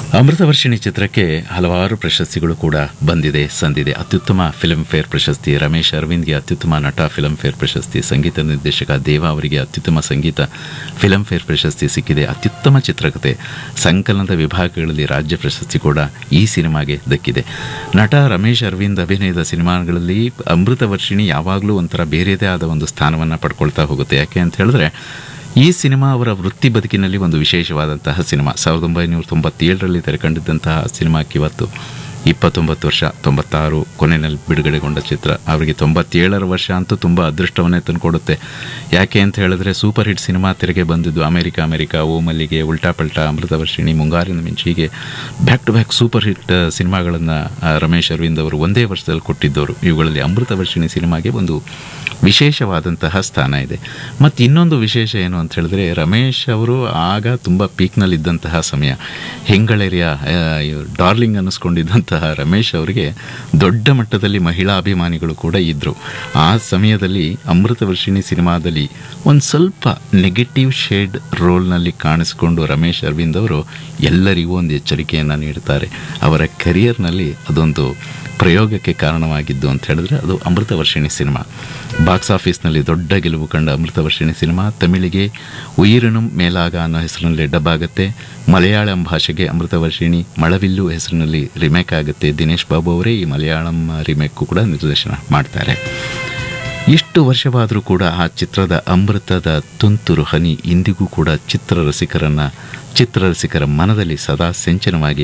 ಅಮೃತವರ್ಷಿಣಿ ಚಿತ್ರಕ್ಕೆ ಹಲವಾರು ಪ್ರಶಸ್ತಿಗಳು ಕೂಡ ಬಂದಿದೆ ಸಂದಿದೆ ಅತ್ಯುತ್ತಮ ಫಿಲ್ಮ್ ಫೇರ್ ಪ್ರಶಸ್ತಿ ರಮೇಶ್ ಅರವಿಂದ್ಗೆ ಅತ್ಯುತ್ತಮ ನಟ ಫಿಲ್ಮ್ ಫೇರ್ ಪ್ರಶಸ್ತಿ ಸಂಗೀತ ನಿರ್ದೇಶಕ ದೇವ ಅವರಿಗೆ ಅತ್ಯುತ್ತಮ ಸಂಗೀತ ಫಿಲ್ಮ್ ಫೇರ್ ಪ್ರಶಸ್ತಿ ಸಿಕ್ಕಿದೆ ಅತ್ಯುತ್ತಮ ಚಿತ್ರಕಥೆ ಸಂಕಲನದ ವಿಭಾಗಗಳಲ್ಲಿ ರಾಜ್ಯ ಪ್ರಶಸ್ತಿ ಕೂಡ ಈ ಸಿನಿಮಾಗೆ ದಕ್ಕಿದೆ ನಟ ರಮೇಶ್ ಅರವಿಂದ್ ಅಭಿನಯದ ಸಿನಿಮಾಗಳಲ್ಲಿ ಅಮೃತವರ್ಷಿಣಿ ಯಾವಾಗಲೂ ಒಂಥರ ಬೇರೆದೇ ಆದ ಒಂದು ಸ್ಥಾನವನ್ನು ಪಡ್ಕೊಳ್ತಾ ಹೋಗುತ್ತೆ ಯಾಕೆ ಅಂತ ಹೇಳಿದ್ರೆ ಈ ಸಿನಿಮಾ ಅವರ ವೃತ್ತಿ ಬದುಕಿನಲ್ಲಿ ಒಂದು ವಿಶೇಷವಾದಂತಹ ಸಿನಿಮಾ ಸಾವಿರದ ಒಂಬೈನೂರ ತೊಂಬತ್ತೇಳರಲ್ಲಿ ತೆರೆಕಂಡಿದ್ದಂತಹ ಸಿನಿಮಾಕ್ಕೆ ಇವತ್ತು ಇಪ್ಪತ್ತೊಂಬತ್ತು ವರ್ಷ ತೊಂಬತ್ತಾರು ಕೊನೆಯಲ್ಲಿ ಬಿಡುಗಡೆಗೊಂಡ ಚಿತ್ರ ಅವರಿಗೆ ತೊಂಬತ್ತೇಳರ ವರ್ಷ ಅಂತೂ ತುಂಬ ಅದೃಷ್ಟವನ್ನೇ ತಂದುಕೊಡುತ್ತೆ ಯಾಕೆ ಅಂತ ಹೇಳಿದ್ರೆ ಸೂಪರ್ ಹಿಟ್ ಸಿನಿಮಾ ತೆರೆಗೆ ಬಂದಿದ್ದು ಅಮೆರಿಕ ಅಮೆರಿಕ ಓಮಲ್ಲಿಗೆ ಉಲ್ಟಾ ಪಲ್ಟಾ ಅಮೃತವರ್ಷಿಣಿ ಮುಂಗಾರಿನ ಮಿಂಚು ಹೀಗೆ back to back super hit ಸಿನಿಮಾಗಳನ್ನು ರಮೇಶ್ ಅರವಿಂದ್ ಅವರು ಒಂದೇ ವರ್ಷದಲ್ಲಿ ಕೊಟ್ಟಿದ್ದವರು ಇವುಗಳಲ್ಲಿ ಅಮೃತವರ್ಷಿಣಿ ಸಿನಿಮಾಗೆ ಒಂದು ವಿಶೇಷವಾದಂತಹ ಸ್ಥಾನ ಇದೆ ಮತ್ತು ಇನ್ನೊಂದು ವಿಶೇಷ ಏನು ಅಂತ ಹೇಳಿದ್ರೆ ರಮೇಶ್ ಅವರು ಆಗ ತುಂಬ ಪೀಕ್ನಲ್ಲಿದ್ದಂತಹ ಸಮಯ ಹೆಂಗಳೇರಿಯ ಡಾರ್ಲಿಂಗ್ ಅನ್ನಿಸ್ಕೊಂಡಿದ್ದಂತಹ ರಮೇಶ್ ಅವರಿಗೆ ದೊಡ್ಡ ಮಟ್ಟದಲ್ಲಿ ಮಹಿಳಾ ಅಭಿಮಾನಿಗಳು ಕೂಡ ಇದ್ದರು ಆ ಸಮಯದಲ್ಲಿ ಅಮೃತವರ್ಷಿಣಿ ಸಿನಿಮಾದಲ್ಲಿ ಒಂದು ಸ್ವಲ್ಪ ನೆಗೆಟಿವ್ ಶೇಡ್ ರೋಲ್ನಲ್ಲಿ ಕಾಣಿಸ್ಕೊಂಡು ರಮೇಶ್ ಅರವಿಂದ್ ಅವರು ಎಲ್ಲರಿಗೂ ಒಂದು ಎಚ್ಚರಿಕೆಯನ್ನು ನೀಡುತ್ತಾರೆ ಅವರ ಕರಿಯರ್ನಲ್ಲಿ ಅದೊಂದು ಪ್ರಯೋಗಕ್ಕೆ ಕಾರಣವಾಗಿದ್ದು ಅಂತ ಹೇಳಿದ್ರೆ ಅದು ಅಮೃತವರ್ಷಿಣಿ ಸಿನಿಮಾ ಬಾಕ್ಸ್ ಆಫೀಸ್ನಲ್ಲಿ ದೊಡ್ಡ ಗೆಲುವು ಕಂಡ ಅಮೃತವರ್ಷಿಣಿ ಸಿನಿಮಾ ತಮಿಳಿಗೆ ಉಯಿರನು ಮೇಲಾಗ ಅನ್ನೋ ಹೆಸರಿನಲ್ಲಿ ಡಬ್ ಆಗುತ್ತೆ ಮಲಯಾಳಂ ಭಾಷೆಗೆ ಅಮೃತವರ್ಷಿಣಿ ಮಳವಿಲ್ಲು ಹೆಸರಿನಲ್ಲಿ ರಿಮೇಕ್ ಆಗುತ್ತೆ ದಿನೇಶ್ ಬಾಬು ಅವರೇ ಈ ಮಲಯಾಳಂ ರಿಮೇಕ್ ಕೂಡ ನಿರ್ದೇಶನ ಮಾಡ್ತಾರೆ ಇಷ್ಟು ವರ್ಷವಾದರೂ ಕೂಡ ಆ ಚಿತ್ರದ ಅಮೃತದ ತುಂತುರು ಹನಿ ಇಂದಿಗೂ ಕೂಡ ಚಿತ್ರರಸಿಕರನ್ನ ಚಿತ್ರರಸಿಕರ ಮನದಲ್ಲಿ ಸದಾ ಸಿಂಚನವಾಗಿ